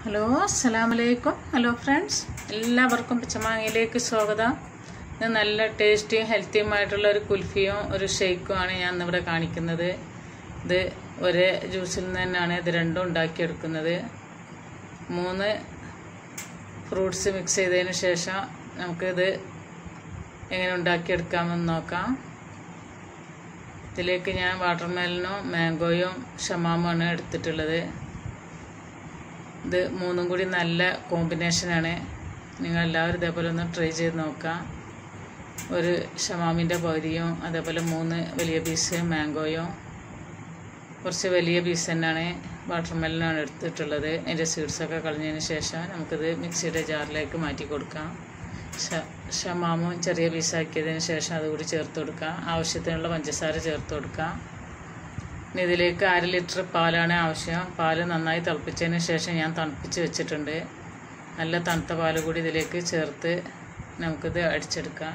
hello അസ്സലാമലൈക്കും hello friends എല്ലാവർക്കും പച്ചമാങ്ങയിലേക്ക് സ്വാഗതം ഇത് നല്ല ടേസ്റ്റിയും ഹെൽത്തിയുമായിട്ടുള്ള ഒരു കുൽഫിയും ഒരു ഷെയ്ക്കുമാണ് ഞാൻ ഇന്നിവിടെ കാണിക്കുന്നത് ഇത് ഒരേ ജ്യൂസിൽ നിന്ന് തന്നെയാണ് ഇത് രണ്ടും ഉണ്ടാക്കിയെടുക്കുന്നത് മൂന്ന് ഫ്രൂട്ട്സ് മിക്സ് ചെയ്തതിന് ശേഷം നമുക്കിത് എങ്ങനെ ഉണ്ടാക്കിയെടുക്കാമെന്ന് നോക്കാം ഇതിലേക്ക് ഞാൻ വാട്ടർമെലനും മാംഗോയും ഷമാമുമാണ് എടുത്തിട്ടുള്ളത് ഇത് മൂന്നും കൂടി നല്ല കോമ്പിനേഷനാണ് നിങ്ങൾ എല്ലാവരും ഇതേപോലെ ഒന്ന് ട്രൈ ചെയ്ത് നോക്കാം ഒരു ഷമാമിൻ്റെ പകുതിയും അതേപോലെ മൂന്ന് വലിയ പീസ് മാംഗോയും കുറച്ച് വലിയ പീസ് തന്നെയാണ് വാട്ടർമെലനാണ് എടുത്തിട്ടുള്ളത് അതിൻ്റെ സീഡ്സൊക്കെ കളഞ്ഞതിന് ശേഷം നമുക്കിത് മിക്സിയുടെ ജാറിലേക്ക് മാറ്റി കൊടുക്കാം ഷ ഷമാമും ചെറിയ പീസാക്കിയതിന് ശേഷം അതുകൂടി ചേർത്ത് കൊടുക്കാം ആവശ്യത്തിനുള്ള പഞ്ചസാര ചേർത്ത് കൊടുക്കാം ഇനി ഇതിലേക്ക് അര ലിറ്റർ പാലാണ് ആവശ്യം പാല് നന്നായി തിളപ്പിച്ചതിന് ശേഷം ഞാൻ തണുപ്പിച്ച് വെച്ചിട്ടുണ്ട് നല്ല തണുത്ത പാല് കൂടി ഇതിലേക്ക് ചേർത്ത് നമുക്കിത് അടിച്ചെടുക്കാം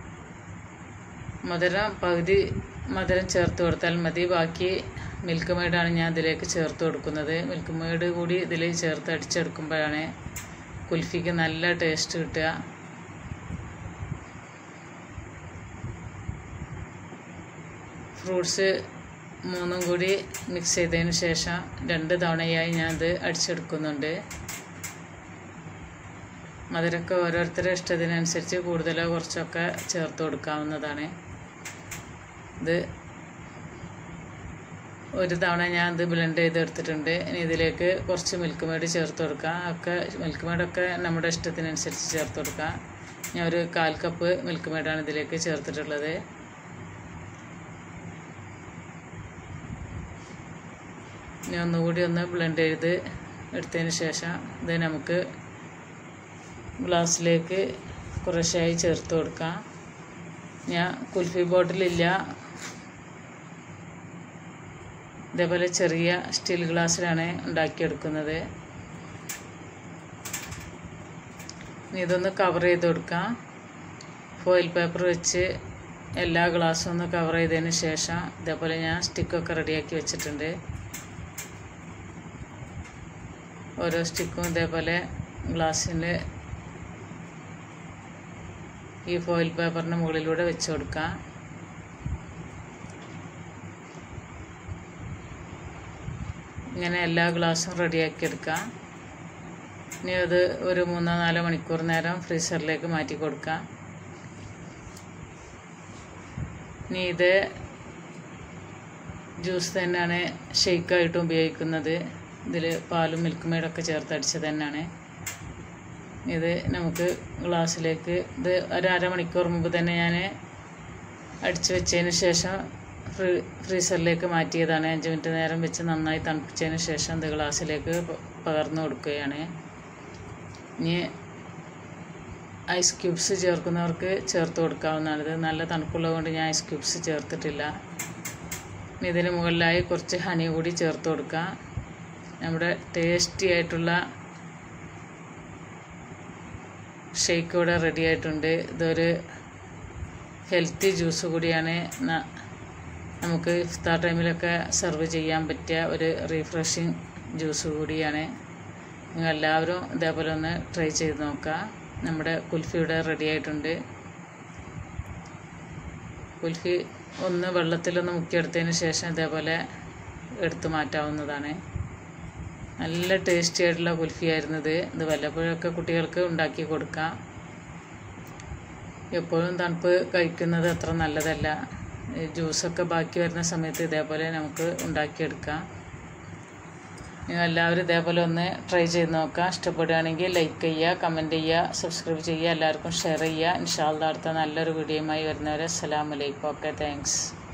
മധുരം പകുതി മധുരം ചേർത്ത് കൊടുത്താൽ മതി ബാക്കി മിൽക്ക് മെയ്ഡാണ് ഞാൻ ഇതിലേക്ക് ചേർത്ത് കൊടുക്കുന്നത് മിൽക്ക് മെയ്ഡ് കൂടി ഇതിൽ ചേർത്ത് അടിച്ചെടുക്കുമ്പോഴാണ് കുൽഫിക്ക് നല്ല ടേസ്റ്റ് കിട്ടുക ഫ്രൂട്ട്സ് മൂന്നും കൂടി മിക്സ് ചെയ്തതിന് ശേഷം രണ്ട് തവണയായി ഞാനത് അടിച്ചെടുക്കുന്നുണ്ട് മധുരമൊക്കെ ഓരോരുത്തരുടെ ഇഷ്ടത്തിനനുസരിച്ച് കൂടുതലോ കുറച്ചൊക്കെ ചേർത്ത് കൊടുക്കാവുന്നതാണ് ഇത് ഒരു തവണ ഞാൻ ഇത് ബ്ലെൻഡ് ചെയ്തെടുത്തിട്ടുണ്ട് ഇനി ഇതിലേക്ക് കുറച്ച് മിൽക്ക് മേഡ് ചേർത്ത് കൊടുക്കാം ഒക്കെ മിൽക്ക് മേഡൊക്കെ നമ്മുടെ ഇഷ്ടത്തിനനുസരിച്ച് ചേർത്ത് കൊടുക്കാം ഞാൻ ഒരു കാൽ കപ്പ് മിൽക്ക് മേഡാണ് ഇതിലേക്ക് ചേർത്തിട്ടുള്ളത് ഇനി ഒന്നുകൂടി ഒന്ന് ബ്ലെൻഡ് ചെയ്ത് എടുത്തതിന് ശേഷം ഇത് നമുക്ക് ഗ്ലാസ്സിലേക്ക് കുറേശ്ശായി ചേർത്ത് കൊടുക്കാം ഞാൻ കുൽഫി ബോട്ടിലില്ല ഇതേപോലെ ചെറിയ സ്റ്റീൽ ഗ്ലാസ്സിലാണ് ഉണ്ടാക്കിയെടുക്കുന്നത് ഇനി ഇതൊന്ന് കവർ ചെയ്ത് കൊടുക്കാം ഫോയിൽ പേപ്പർ വെച്ച് എല്ലാ ഗ്ലാസ്സും ഒന്ന് കവർ ചെയ്തതിന് ശേഷം ഇതേപോലെ ഞാൻ സ്റ്റിക്കൊക്കെ റെഡിയാക്കി വെച്ചിട്ടുണ്ട് ഓരോ സ്റ്റിക്കും ഇതേപോലെ ഗ്ലാസ്സിൽ ഈ ഫോയിൽ പേപ്പറിൻ്റെ മുകളിലൂടെ വെച്ച് കൊടുക്കാം ഇങ്ങനെ എല്ലാ ഗ്ലാസ്സും റെഡിയാക്കി എടുക്കാം ഇനി അത് ഒരു മൂന്നോ നാലോ മണിക്കൂർ നേരം ഫ്രീസറിലേക്ക് മാറ്റി കൊടുക്കാം ഇനി ഇത് ജ്യൂസ് തന്നെയാണ് ഷെയ്ക്കായിട്ടും ഉപയോഗിക്കുന്നത് ഇതിൽ പാലും മിൽക്ക് മെയ്ഡൊക്കെ ചേർത്ത് അടിച്ചത് തന്നെയാണ് ഇത് നമുക്ക് ഗ്ലാസ്സിലേക്ക് ഇത് ഒരു അരമണിക്കൂർ മുമ്പ് തന്നെ ഞാൻ അടിച്ചു വെച്ചതിന് ശേഷം ഫ്രീ ഫ്രീസറിലേക്ക് മാറ്റിയതാണ് അഞ്ച് മിനിറ്റ് നേരം വെച്ച് നന്നായി തണുപ്പിച്ചതിന് ശേഷം ഇത് ഗ്ലാസ്സിലേക്ക് പകർന്നു കൊടുക്കുകയാണ് ഇനി ഐസ് ക്യൂബ്സ് ചേർക്കുന്നവർക്ക് ചേർത്ത് കൊടുക്കാവുന്നതാണ് ഇത് നല്ല തണുപ്പുള്ളത് കൊണ്ട് ഞാൻ ഐസ് ക്യൂബ്സ് ചേർത്തിട്ടില്ല ഇനി ഇതിന് മുകളിലായി കുറച്ച് ഹണി കൂടി ചേർത്ത് കൊടുക്കാം നമ്മുടെ ടേസ്റ്റി ആയിട്ടുള്ള ഷേക്ക് ഇവിടെ റെഡി ആയിട്ടുണ്ട് ഇതൊരു ഹെൽത്തി ജ്യൂസ് കൂടിയാണ് നമുക്ക് ഇഫ്താർ ടൈമിലൊക്കെ സെർവ് ചെയ്യാൻ പറ്റിയ ഒരു റീഫ്രഷിങ് ജ്യൂസ് കൂടിയാണ് നിങ്ങൾ എല്ലാവരും ഇതേപോലെ ഒന്ന് ട്രൈ ചെയ്ത് നോക്കാം നമ്മുടെ കുൽഫി ഇവിടെ റെഡി ആയിട്ടുണ്ട് കുൽഫി ഒന്ന് വെള്ളത്തിലൊന്ന് മുക്കിയെടുത്തതിന് ശേഷം ഇതേപോലെ എടുത്തു മാറ്റാവുന്നതാണ് നല്ല ടേസ്റ്റി ആയിട്ടുള്ള കുൽഫി ആയിരുന്നു ഇത് ഇത് വല്ലപ്പോഴൊക്കെ കുട്ടികൾക്ക് ഉണ്ടാക്കി കൊടുക്കാം എപ്പോഴും തണുപ്പ് കഴിക്കുന്നത് അത്ര നല്ലതല്ല ജ്യൂസൊക്കെ ബാക്കി വരുന്ന സമയത്ത് ഇതേപോലെ നമുക്ക് ഉണ്ടാക്കിയെടുക്കാം നിങ്ങൾ എല്ലാവരും ഇതേപോലെ ഒന്ന് ട്രൈ ചെയ്ത് നോക്കുക ഇഷ്ടപ്പെടുകയാണെങ്കിൽ ലൈക്ക് ചെയ്യുക കമൻറ്റ് ചെയ്യുക സബ്സ്ക്രൈബ് ചെയ്യുക എല്ലാവർക്കും ഷെയർ ചെയ്യുക ഇൻഷാല്ല അടുത്ത നല്ലൊരു വീഡിയോയുമായി വരുന്നവരെ അസ്സലാമലൈക്കും ഓക്കെ താങ്ക്സ്